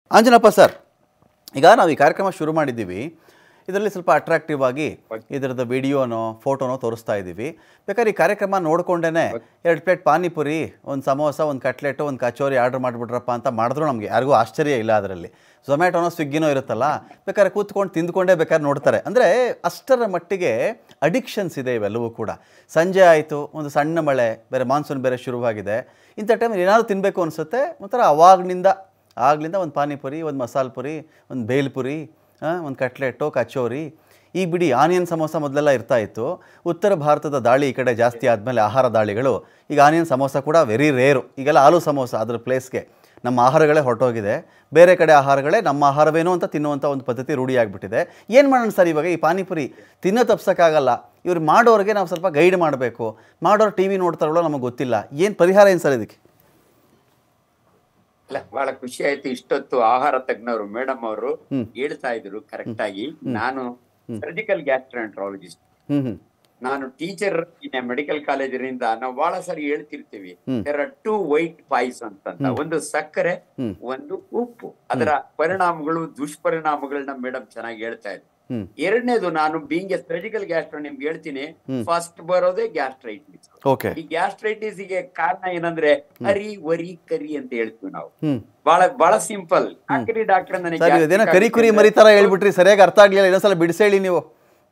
Anjanappa sir ಈಗ ನಾವು ಈ ಕಾರ್ಯಕ್ರಮ ಶುರು ಮಾಡಿದ್ದೀವಿ ಇದರಲ್ಲಿ ಸ್ವಲ್ಪ ಅಟ್ರಾಕ್ಟಿವ್ ಆಗಿ ಇದರದ ವಿಡಿಯೋನೋ ಫೋಟೋನೋ ತೋರಿಸ್ತಾ ಇದ್ದೀವಿ ಬೇಕಾದ್ರೆ ಈ ಕಾರ್ಯಕ್ರಮ ನೋಡ್ಕೊಂಡೇ ಎರಡು ಪ್ಲೇಟ್ ಪಾನಿಪುರಿ ಒಂದು ಸಮೋಸ ಒಂದು ಕಟ್ಲೆಟು ಒಂದು ಕಚೋರಿ ಆರ್ಡರ್ ಮಾಡಿಬಿಟ್ರಪ್ಪ ಅಂತ ಮಾಡಿದ್ರು ನಮಗೆ ಯಾರಿಗೂ ಆಶ್ಚರ್ಯ ಇಲ್ಲ ಅದರಲ್ಲಿ ಝೊಮ್ಯಾಟೊನೋ ಸ್ವಿಗ್ಗಿನೋ ಇರುತ್ತಲ್ಲ ಬೇಕಾದ್ರೆ ಕೂತ್ಕೊಂಡು ತಿಂದ್ಕೊಂಡೇ ಬೇಕಾದ್ರೆ ನೋಡ್ತಾರೆ ಅಂದರೆ ಅಷ್ಟರ ಮಟ್ಟಿಗೆ ಅಡಿಕ್ಷನ್ಸ್ ಇದೆ ಇವೆಲ್ಲವೂ ಕೂಡ ಸಂಜೆ ಆಯಿತು ಒಂದು ಸಣ್ಣ ಮಳೆ ಬೇರೆ ಮಾನ್ಸೂನ್ ಬೇರೆ ಶುರುವಾಗಿದೆ ಇಂಥ ಟೈಮಲ್ಲಿ ಏನಾದರೂ ತಿನ್ನಬೇಕು ಅನಿಸುತ್ತೆ ಒಂಥರ ಅವಾಗ್ನಿಂದ ಆಗ್ಲಿಂದ ಒಂದು ಪಾನಿಪುರಿ ಒಂದು ಮಸಾಲೆ ಪುರಿ ಒಂದು ಬೇಲ್ಪುರಿ ಒಂದು ಕಟ್ಲೆಟು ಕಚೋರಿ ಈಗ ಬಿಡಿ ಆನಿಯನ್ ಸಮೋಸ ಮೊದಲೆಲ್ಲ ಇರ್ತಾ ಇತ್ತು ಉತ್ತರ ಭಾರತದ ದಾಳಿ ಈ ಕಡೆ ಜಾಸ್ತಿ ಆದಮೇಲೆ ಆಹಾರ ದಾಳಿಗಳು ಈಗ ಆನಿಯನ್ ಸಮೋಸ ಕೂಡ ವೆರಿ ರೇರು ಈಗೆಲ್ಲ ಆಲೂ ಸಮೋಸ ಅದ್ರ ಪ್ಲೇಸ್ಗೆ ನಮ್ಮ ಆಹಾರಗಳೇ ಹೊರಟೋಗಿದೆ ಬೇರೆ ಕಡೆ ಆಹಾರಗಳೇ ನಮ್ಮ ಆಹಾರವೇನೋ ಅಂತ ತಿನ್ನುವಂಥ ಒಂದು ಪದ್ಧತಿ ರೂಢಿಯಾಗ್ಬಿಟ್ಟಿದೆ ಏನು ಮಾಡೋಣ ಸರ್ ಇವಾಗ ಈ ಪಾನಿಪುರಿ ತಿನ್ನೋ ತಪ್ಸೋಕ್ಕಾಗಲ್ಲ ಇವ್ರು ಮಾಡೋರಿಗೆ ನಾವು ಸ್ವಲ್ಪ ಗೈಡ್ ಮಾಡಬೇಕು ಮಾಡೋರು ಟಿ ವಿ ನೋಡ್ತಾರಲ್ಲೋ ನಮಗೆ ಗೊತ್ತಿಲ್ಲ ಏನು ಪರಿಹಾರ ಏನು ಸರ್ ಇದಕ್ಕೆ ಇಲ್ಲ ಬಹಳ ಖುಷಿ ಆಯ್ತು ಇಷ್ಟೊತ್ತು ಆಹಾರ ತಜ್ಞರು ಮೇಡಮ್ ಅವರು ಹೇಳ್ತಾ ಇದ್ರು ಕರೆಕ್ಟ್ ಆಗಿ ನಾನು ಸರ್ಜಿಕಲ್ ಗ್ಯಾಸ್ಟ್ರಾಂಟ್ರಾಲಜಿಸ್ಟ್ ಹ್ಞೂ ಹ್ಞೂ ನಾನು ಟೀಚರ್ ಇನ್ ಮೆಡಿಕಲ್ ಕಾಲೇಜಿನಿಂದ ನಾವು ಬಹಳ ಸಾರಿ ಹೇಳ್ತಿರ್ತೀವಿ there are two white poisons ಅಂತಂತ ಒಂದು ಸಕ್ಕರೆ ಒಂದು ಉಪ್ಪು ಅದರ ಪರಿಣಾಮಗಳು ದುಷ್ಪರಿಣಾಮಗಳನ್ನ ಮೇಡಮ್ ಚೆನ್ನಾಗಿ ಹೇಳ್ತಾ ಇದ್ರು ಹ್ಮ್. ಎರಡನೇದು ನಾನು ಬೀಂಗ್ ಸರ್ಜಿಕಲ್ ಗ್ಯಾಸ್ಟ್ರೋ ನಿಮ್ಗೆ ಹೇಳ್ತೀನಿ ಫಸ್ಟ್ ಬರೋದೇ ಗ್ಯಾಸ್ಟ್ರೈಟಿಸ್ ಓಕೆ ಈ ಗ್ಯಾಸ್ಟ್ರೈಟಿಸ್ ಗೆ ಕಾರಣ ಏನಂದ್ರೆ ಹರಿ ವರಿ ಕರಿ ಅಂತ ಹೇಳ್ತೀವಿ ನಾವು ಹ್ಞೂ ಬಹಳ ಬಹಳ ಸಿಂಪಲ್ ಯಾಕ್ರಿ ಡಾಕ್ಟರ್ ನನಗೆ ಸರ್ ಇದೇನೋ ಕರಿ ಕುರಿ ಮರಿ ಥರ ಹೇಳ್ಬಿಟ್ರಿ ಸರಿಯಾಗಿ ಅರ್ಥ ಆಗ್ಲಿಲ್ಲ ಇನ್ನೊಂದ್ಸಲ ಬಿಡಿಸಿ ಹೇಳಿ ನೀವು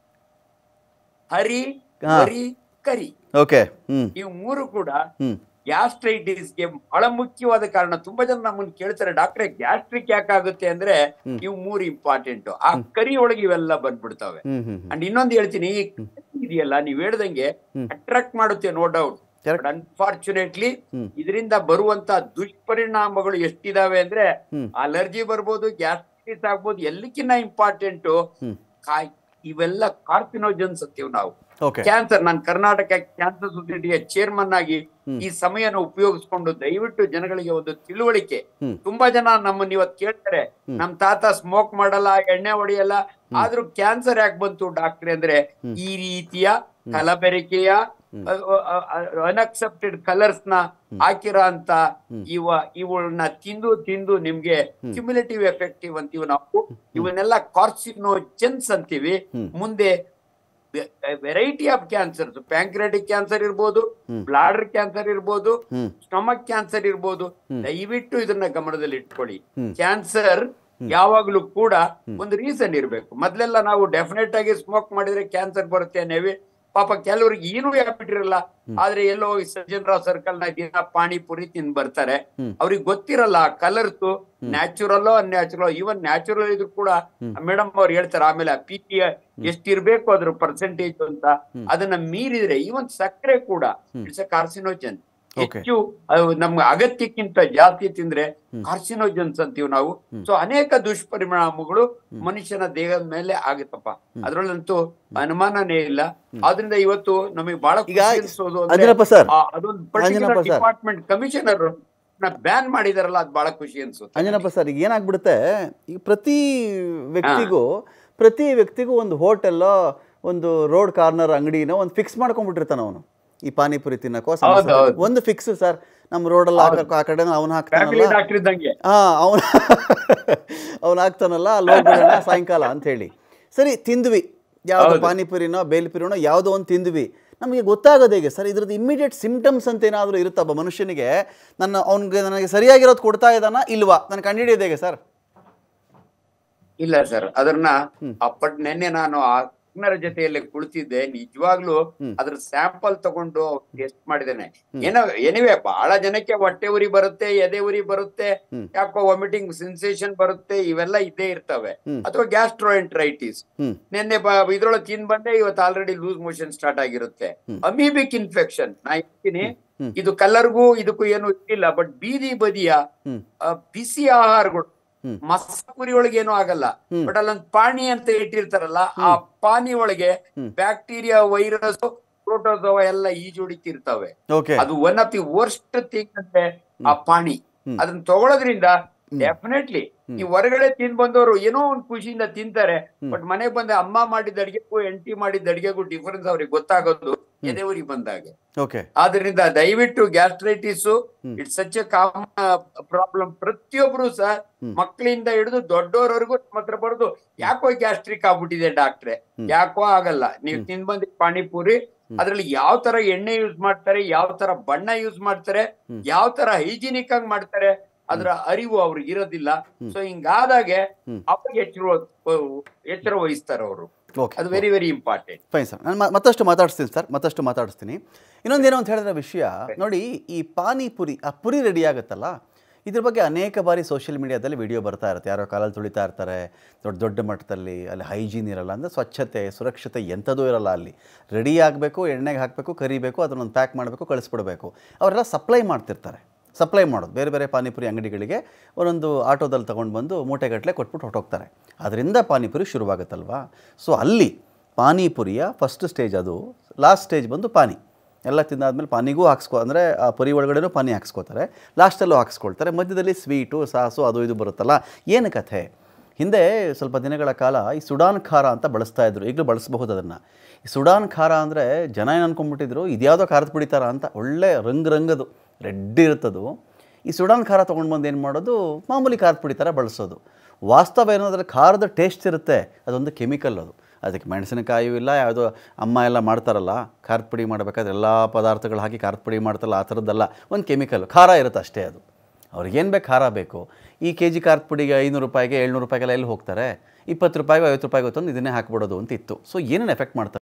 ಹರಿ ಹಾ. ವರಿ ಕರಿ ಓಕೆ ಹ್ಞೂ ಇವು ಮೂರು ಕೂಡ ಹ್ಞೂ ಗ್ಯಾಸ್ಟ್ರೈಟಿಸ್ ಗೆ ಬಹಳ ಮುಖ್ಯವಾದ ಕಾರಣ ತುಂಬಾ ಜನ ನಮ್ಮನ್ನ ಕೇಳ್ತಾರೆ ಡಾಕ್ಟ್ರೆ ಗ್ಯಾಸ್ಟ್ರಿಕ್ ಯಾಕಾಗುತ್ತೆ ಅಂದ್ರೆ ಇವು ಮೂರು ಇಂಪಾರ್ಟೆಂಟ್ ಆ ಕರಿ ಒಳಗೆ ಇವೆಲ್ಲ ಬಂದ್ಬಿಡ್ತವೆ ಹ್ಞೂ ಹ್ಞೂ ಅಂಡ್ ಇನ್ನೊಂದು ಹೇಳ್ತೀನಿ ಈ ಕರಿ ಇದೆಯಲ್ಲ ನೀವ್ ಹೇಳ್ದಂಗೆ ಅಟ್ರಾಕ್ಟ್ ಮಾಡುತ್ತೆ ನೋ ಡೌಟ್ Correct. ಅನ್ಫಾರ್ಚುನೇಟ್ಲಿ ಇದರಿಂದ ಬರುವಂತ ದುಷ್ಪರಿಣಾಮಗಳು ಎಷ್ಟಿದಾವೆ ಅಂದ್ರೆ ಹ್ಮ್. ಅಲರ್ಜಿ ಬರ್ಬೋದು ಗ್ಯಾಸ್ಟ್ರಿಟಿಸ್ ಆಗ್ಬೋದು ಎಲ್ಲಕ್ಕಿನ್ನ ಇಂಪಾರ್ಟೆಂಟ್ ಹ್ಮ್. ಇವೆಲ್ಲ ಕಾರ್ಸಿನೋಜನ್ಸ್ ಅಂತೀವಿ ನಾವು ಓಕೆ ಕ್ಯಾನ್ಸರ್ ನಾನು ಕರ್ನಾಟಕ ಕ್ಯಾನ್ಸರ್ ಸೊಸೈಟಿಯ ಚೇರ್ಮನ್ ಆಗಿ ಈ ಸಮಯನ ಉಪಯೋಗಿಸ್ಕೊಂಡು ದಯವಿಟ್ಟು ಜನಗಳಿಗೆ ಒಂದು ತಿಳುವಳಿಕೆ ಹ್ಮ್. ತುಂಬಾ ಜನ ನಮ್ಮನ್ನ ಇವತ್ತು ಕೇಳ್ತಾರೆ ನಮ್ ತಾತ ಸ್ಮೋಕ್ ಮಾಡಲ್ಲ ಎಣ್ಣೆ ಹೊಡೆಯಲ್ಲ ಆದ್ರೂ ಕ್ಯಾನ್ಸರ್ ಯಾಕೆ ಬಂತು ಡಾಕ್ಟ್ರೆ ಅಂದ್ರೆ ಈ ರೀತಿಯ ಕಲಬೆರಕೆಯ ಅನ್ಅಕ್ಸೆಪ್ಟೆಡ್ ಕಲರ್ಸ್ ನ ಹಾಕಿರೋ ಅಂತ ಇವ ಇವುಗಳನ್ನ ತಿಂದು ತಿಂದು ನಿಮ್ಗೆ ಕ್ಯುಮುಲೇಟಿವ್ ಎಫೆಕ್ಟಿವ್ ಅಂತೀವಿ ನಾವು ಇವನ್ನೆಲ್ಲ ಕಾರ್ಸಿನೋಜೆನ್ಸ್ ಅಂತೀವಿ ಮುಂದೆ variety of cancers pancreatic cancer ಇರ್ಬೋದು ಬ್ಲಾಡರ್ ಕ್ಯಾನ್ಸರ್ ಇರ್ಬೋದು ಹ್ಮ್. ಸ್ಟಮಕ್ ಕ್ಯಾನ್ಸರ್ ಇರ್ಬೋದು ದಯವಿಟ್ಟು ಇದನ್ನ ಗಮನದಲ್ಲಿ ಇಟ್ಕೊಳ್ಳಿ ಕ್ಯಾನ್ಸರ್ ಯಾವಾಗ್ಲೂ ಕೂಡ ಒಂದು ರೀಸನ್ ಇರ್ಬೇಕು ಮೊದ್ಲೆಲ್ಲ ನಾವು ಡೆಫಿನೆಟ್ ಆಗಿ ಸ್ಮೋಕ್ ಮಾಡಿದ್ರೆ ಕ್ಯಾನ್ಸರ್ ಬರುತ್ತೆ ಅನ್ನೇವಿ ಪಾಪ ಕೆಲವರಿಗೆ ಏನೂ ಇರಲ್ಲ ಆದ್ರೆ ಎಲ್ಲೋ ಈ ಸಜ್ಜನರಾವ್ ಸರ್ಕಲ್ ನ ದಿನ ಪಾನಿಪುರಿ ತಿಂದ್ ಬರ್ತಾರೆ ಅವ್ರಿಗೆ ಗೊತ್ತಿರಲ್ಲ colours natural unnatural even natural ಇದ್ರು ಕೂಡ ಮೇಡಮ್ ಅವ್ರು ಹೇಳ್ತಾರೆ ಆಮೇಲೆ ಪಿ ಪಿ ಎಷ್ಟಿರ್ಬೇಕು ಅದ್ರ ಪರ್ಸೆಂಟೇಜ್ ಅಂತ ಅದನ್ನ ಮೀರಿದ್ರೆ ಈವನ್ ಸಕ್ಕರೆ ಕೂಡ ಇಟ್ಸ್ ಎ ಕಾರ್ಸಿನೋಜನ್ Okay. ಹೆಚ್ಚು ಅದು ನಮ್ಮ ಅಗತ್ಯಕ್ಕಿಂತ ಜಾಸ್ತಿ ತಿಂದ್ರೆ ಕಾರ್ಸಿನೋಜನ್ಸ್ ಅಂತೀವಿ ನಾವು ಸೊ ಅನೇಕ ದುಷ್ಪರಿಣಾಮಗಳು ಮನುಷ್ಯನ ದೇಹದ ಮೇಲೆ ಆಗುತ್ತಪ್ಪ ಅದ್ರಲ್ಲಂತೂ ಅನುಮಾನನೇ ಇಲ್ಲ ಆದ್ರಿಂದ ಇವತ್ತು ನಮಗೆ ಬಹಳ ಈಗ ಖುಷಿ ಅನ್ಸೋದು ಅಂದ್ರೆ ಅಂಜನಪ್ಪ ಸರ್ ಆ, ಅದೊಂದು particular Anjanappa sir. Department commissioner ban ಮಾಡಿದಾರಲ್ಲ ಅದು ಬಹಳ ಖುಷಿ ಅನ್ಸುತ್ತೆ ಅಂಜನಪ್ಪ ಸರ್ ಈಗ ಏನಾಗ್ಬಿಡುತ್ತೆ ಈಗ ಪ್ರತಿ ವ್ಯಕ್ತಿಗೂ ಪ್ರತಿ ವ್ಯಕ್ತಿಗೂ ಒಂದು ಹೋಟೆಲ್ಲೋ ಒಂದು ರೋಡ್ ಕಾರ್ನರ್ ಅಂಗಡಿನೋ ಒಂದು ಫಿಕ್ಸ್ ಮಾಡ್ಕೊಂಡ್ಬಿಟ್ಟಿರ್ತಾನೆ ಅವನು ಈ ಪಾನಿಪುರಿ ತಿನ್ನಕ್ಕೋ ಸಮೋಸ ಹೌದು, ಹೌದು. ತಿನ್ನಕ್ಕೋ. ಒಂದು ಫಿಕ್ಸ್ ಸರ್ ನಮ್ಮ ರೋಡಲ್ಲಿ ಹಾಕಕ್ಕೋ ಆ ಕಡೆ ಅವನು ಫ್ಯಾಮಿಲಿ ಹಾಕ್ತಾನಲ್ಲ ಡಾಕ್ಟರ್ ಇದ್ದಂಗೆ ಹಾ ಅವನು ಅವನು ಹಾಕ್ತಾನಲ್ಲ ಅಲ್ಲಿ ಹೋಗ್ಬಿಡೋಣ ಸಾಯಂಕಾಲ ಅಂತ ಹೇಳಿ ಸರಿ ತಿಂದ್ವಿ ಯಾವುದು ಪಾನಿಪುರಿನೋ ಬೇಲ್ಪುರಿನೋ ಯಾವುದೋ ಒಂದು ತಿಂದ್ವಿ ನಮಗೆ ಗೊತ್ತಾಗೋದು ಹೇಗೆ ಸರ್ ಇದ್ರದ್ದು ಇಮಿಡಿಯೇಟ್ ಸಿಂಪ್ಟಮ್ಸ್ ಅಂತ ಏನಾದರೂ ಇರುತ್ತಬ್ಬ ಮನುಷ್ಯನಿಗೆ ನನ್ನ ಅವ್ನಿಗೆ ನನಗೆ ಸರಿಯಾಗಿರೋದು ಕೊಡ್ತಾ ಇದ್ದಾನ ಇಲ್ವಾ ನಾನು ಕಂಡುಹಿಡಿಯೋದು ಹೇಗೆ ಸರ್ ಇಲ್ಲ ಸರ್ ಅದನ್ನ ಅಪ್ಪಟ್ ನೆನ್ನೆ ನಾನು ಆ ತಜ್ಞರ ಜೊತೆಯಲ್ಲಿ ಕುಳಿತಿದ್ದೆ ನಿಜವಾಗ್ಲೂ ಅದ್ರ ಸ್ಯಾಂಪಲ್ ತಗೊಂಡು ಟೆಸ್ಟ್ ಮಾಡಿದ್ದೇನೆ ಏನೋ ಎನಿವೆ ಬಹಳ ಜನಕ್ಕೆ ಹೊಟ್ಟೆ ಉರಿ ಬರುತ್ತೆ ಎದೆ ಉರಿ ಬರುತ್ತೆ ಯಾಕೋ ವಾಮಿಟಿಂಗ್ ಸೆನ್ಸೇಷನ್ ಬರುತ್ತೆ ಇವೆಲ್ಲ ಇದ್ದೇ ಇರ್ತವೆ ಅಥವಾ ಗ್ಯಾಸ್ಟ್ರೋಎಂಟ್ರೈಟಿಸ್ ಹ್ಮ್. ನಿನ್ನೆ ಇದ್ರೊಳಗೆ ತಿಂದ್ ಬಂದೆ ಇವತ್ತು ಆಲ್ರೆಡಿ ಲೂಸ್ ಮೋಷನ್ ಸ್ಟಾರ್ಟ್ ಆಗಿರುತ್ತೆ ಅಮೀಬಿಕ್ ಇನ್ಫೆಕ್ಷನ್ ನಾ ಹೇಳ್ತೀನಿ ಇದು ಕಲರ್ಗೂ ಇದಕ್ಕೂ ಏನು ಇಲ್ಲ ಬಟ್ ಬೀದಿ ಬದಿಯ ಆ, ಬಿಸಿ ಆಹಾರಗಳು ಮಸಾಪುರಿ ಒಳಗೆ ಏನೂ ಆಗಲ್ಲ ಬಟ್ ಅಲ್ಲೊಂದು ಪಾಣಿ ಅಂತ ಇಟ್ಟಿರ್ತಾರಲ್ಲ ಆ ಪಾನಿ ಒಳಗೆ ಬ್ಯಾಕ್ಟೀರಿಯಾ ವೈರಸ್ ಪ್ರೋಟೋಸೋವಾ ಎಲ್ಲ ಈಜುಡಿತಿರ್ತವೆ ಓಕೆ ಅದು one of the worst thing ಅಂದ್ರೆ ಆ ಪಾಣಿ ಅದನ್ನ ತಗೊಳ್ಳೋದ್ರಿಂದ ಡೆಫಿನೆಟ್ಲಿ ಈ ಹೊರಗಡೆ ತಿಂದ್ ಬಂದವರು ಏನೋ ಒಂದ್ ಖುಷಿಯಿಂದ ತಿಂತಾರೆ ಬಟ್ ಮನೆಗೆ ಬಂದ ಅಮ್ಮ ಮಾಡಿದ ಅಡಿಗೆಗೂ ಎಂಟಿ ಮಾಡಿದ ಅಡಿಗೆಗೂ ಡಿಫರೆನ್ಸ್ ಅವ್ರಿಗೆ ಗೊತ್ತಾಗೋದು ಎದೆಯುರಿ ಬಂದಾಗ ಓಕೆ ಆದ್ರಿಂದ ದಯವಿಟ್ಟು gastritis it's such a common problem ಪ್ರತಿಯೊಬ್ರು ಸಹ ಮಕ್ಕಳಿಂದ ಹಿಡಿದು ದೊಡ್ಡವರವರೆಗೂ ನಮ್ಮ ಹತ್ರ ಬರೋದು ಯಾಕೋ ಗ್ಯಾಸ್ಟ್ರಿಕ್ ಆಗ್ಬಿಟ್ಟಿದೆ ಡಾಕ್ಟ್ರೆ ಯಾಕೋ ಆಗಲ್ಲ ನೀವು ತಿಂದ್ ಬಂದಿ ಪಾನಿಪುರಿ ಅದ್ರಲ್ಲಿ ಯಾವ ತರ ಎಣ್ಣೆ ಯೂಸ್ ಮಾಡ್ತಾರೆ ಯಾವ ತರ ಬಣ್ಣ ಯೂಸ್ ಮಾಡ್ತಾರೆ ಯಾವ ತರ ಹೈಜಿನಿಕ್ ಆಗಿ ಮಾಡ್ತಾರೆ ಅದ್ರ ಅರಿವು ಅವ್ರಿಗೆ ಇರೋದಿಲ್ಲ ಸೊ ಹಿಂಗಾದಾಗೆ ಅವ್ರಿಗೆ ಎಚ್ಚರ ಎಚ್ಚರ ವಹಿಸ್ತಾರೆ ಅವರು ಓಕೆ ಅದು very very important fine sir ನಾನು ಮ- ಮತ್ತಷ್ಟು ಮಾತಾಡಿಸ್ತೀನಿ ಸರ್ ಮತ್ತಷ್ಟು ಮಾತಾಡಿಸ್ತೀನಿ ಇನ್ನೊಂದೇನು ಅಂತ ಹೇಳಿದ್ರೆ ವಿಷಯ ನೋಡಿ ಈ ಪಾನಿಪುರಿ ಆ ಪುರಿ ರೆಡಿ ಆಗುತ್ತಲ್ಲ ಇದ್ರ ಬಗ್ಗೆ ಅನೇಕ ಬಾರಿ ಸೋಷಿಯಲ್ ಮೀಡಿಯಾದಲ್ಲಿ ವಿಡಿಯೋ ಬರ್ತಾ ಇರುತ್ತೆ ಯಾರೋ ಕಾಲಲ್ಲಿ ತುಳಿತಾ ಇರ್ತಾರೆ ದೊಡ್ಡ ದೊಡ್ಡ ಮಟ್ಟದಲ್ಲಿ ಅಲ್ಲಿ ಹೈಜೀನ್ ಇರಲ್ಲ ಅಂದರೆ ಸ್ವಚ್ಛತೆ ಸುರಕ್ಷತೆ ಎಂಥದೂ ಇರಲ್ಲ ಅಲ್ಲಿ ರೆಡಿ ಆಗಬೇಕು ಎಣ್ಣೆಗೆ ಹಾಕಬೇಕು ಕರಿಬೇಕು ಅದನ್ನೊಂದು ಪ್ಯಾಕ್ ಮಾಡಬೇಕು ಕಳಿಸ್ಬಿಡ್ಬೇಕು ಅವರೆಲ್ಲ ಸಪ್ಲೈ ಮಾಡ್ತಿರ್ತಾರೆ ಸಪ್ಲೈ ಮಾಡೋದು ಬೇರೆ ಬೇರೆ ಪಾನಿಪುರಿ ಅಂಗಡಿಗಳಿಗೆ ಒಂದೊಂದು ಆಟೋದಲ್ಲಿ ತೊಗೊಂಡು ಬಂದು ಮೂಟೆಗಟ್ಟಲೆ ಕೊಟ್ಬಿಟ್ಟು ಹೊರಟೋಗ್ತಾರೆ ಅದರಿಂದ ಪಾನಿಪುರಿ ಶುರುವಾಗುತ್ತಲ್ವಾ ಸೊ ಅಲ್ಲಿ ಪಾನಿಪುರಿಯ ಫಸ್ಟ್ ಸ್ಟೇಜ್ ಅದು ಲಾಸ್ಟ್ ಸ್ಟೇಜ್ ಬಂದು ಪಾನಿ ಎಲ್ಲ ತಿಂದಾದ್ಮೇಲೆ ಪಾನಿಗೂ ಹಾಕ್ಸ್ಕೊ ಅಂದರೆ ಆ ಪುರಿ ಒಳಗಡೆನೂ ಪಾನಿ ಹಾಕ್ಸ್ಕೊತಾರೆ ಲಾಸ್ಟಲ್ಲೂ ಹಾಕ್ಸ್ಕೊಳ್ತಾರೆ ಮಧ್ಯದಲ್ಲಿ ಸ್ವೀಟು ಸಾಸು ಅದು ಇದು ಬರುತ್ತಲ್ಲ ಏನು ಕಥೆ ಹಿಂದೆ ಸ್ವಲ್ಪ ದಿನಗಳ ಕಾಲ ಈ ಸುಡಾನ್ ಖಾರ ಅಂತ ಬಳಸ್ತಾ ಇದ್ರು ಈಗಲೂ ಬಳಸಬಹುದು ಅದನ್ನು ಈ ಸುಡಾನ್ ಖಾರ ಅಂದರೆ ಜನ ಏನು ಅನ್ಕೊಂಡ್ಬಿಟ್ಟಿದ್ರು ಇದ್ಯಾವುದೋ ಖಾರದ ಪುಡಿ ಥರ ಅಂತ ಒಳ್ಳೆ ರಂಗ್ ರಂಗದು ರೆಡ್ ಇರುತ್ತದು ಈ ಸುಡಾನ್ ಖಾರ ತೊಗೊಂಡು ಬಂದು ಏನು ಮಾಡೋದು ಮಾಮೂಲಿ ಖಾರದ ಪುಡಿ ಥರ ಬಳಸೋದು ವಾಸ್ತವ ಏನಂದರೆ ಖಾರದ ಟೇಸ್ಟ್ ಇರುತ್ತೆ ಅದೊಂದು ಕೆಮಿಕಲ್ ಅದು ಅದಕ್ಕೆ ಮೆಣಸಿನಕಾಯಿಯೂ ಇಲ್ಲ ಯಾವುದೋ ಅಮ್ಮ ಎಲ್ಲ ಮಾಡ್ತಾರಲ್ಲ ಖಾರದ ಪುಡಿ ಮಾಡಬೇಕಾದ್ರೆ ಎಲ್ಲ ಪದಾರ್ಥಗಳು ಹಾಕಿ ಖಾರದ ಪುಡಿ ಮಾಡ್ತಾರಲ್ಲ ಆ ಥರದ್ದಲ್ಲ ಒಂದು ಕೆಮಿಕಲ್ ಖಾರ ಇರುತ್ತೆ ಅಷ್ಟೇ ಅದು ಅವ್ರಿಗೇನು ಬೇಕು ಖಾರ ಬೇಕು ಈ ಕೆ ಜಿ ಖಾರದ ಪುಡಿಗೆ ಐನೂರು ರೂಪಾಯಿಗೆ ಏಳ್ನೂರು ರೂಪಾಯಿಗೆಲ್ಲ ಎಲ್ಲಿ ಹೋಗ್ತಾರೆ ಇಪ್ಪತ್ತು ರೂಪಾಯಿಗೆ ಐವತ್ತು ರೂಪಾಯಿಗೆ ತಂದು ಇದನ್ನೇ ಹಾಕ್ಬಿಡೋದು ಅಂತ ಇತ್ತು ಸೊ ಏನೇನು ಎಫೆಕ್ಟ್ ಮಾಡ್ತವೆ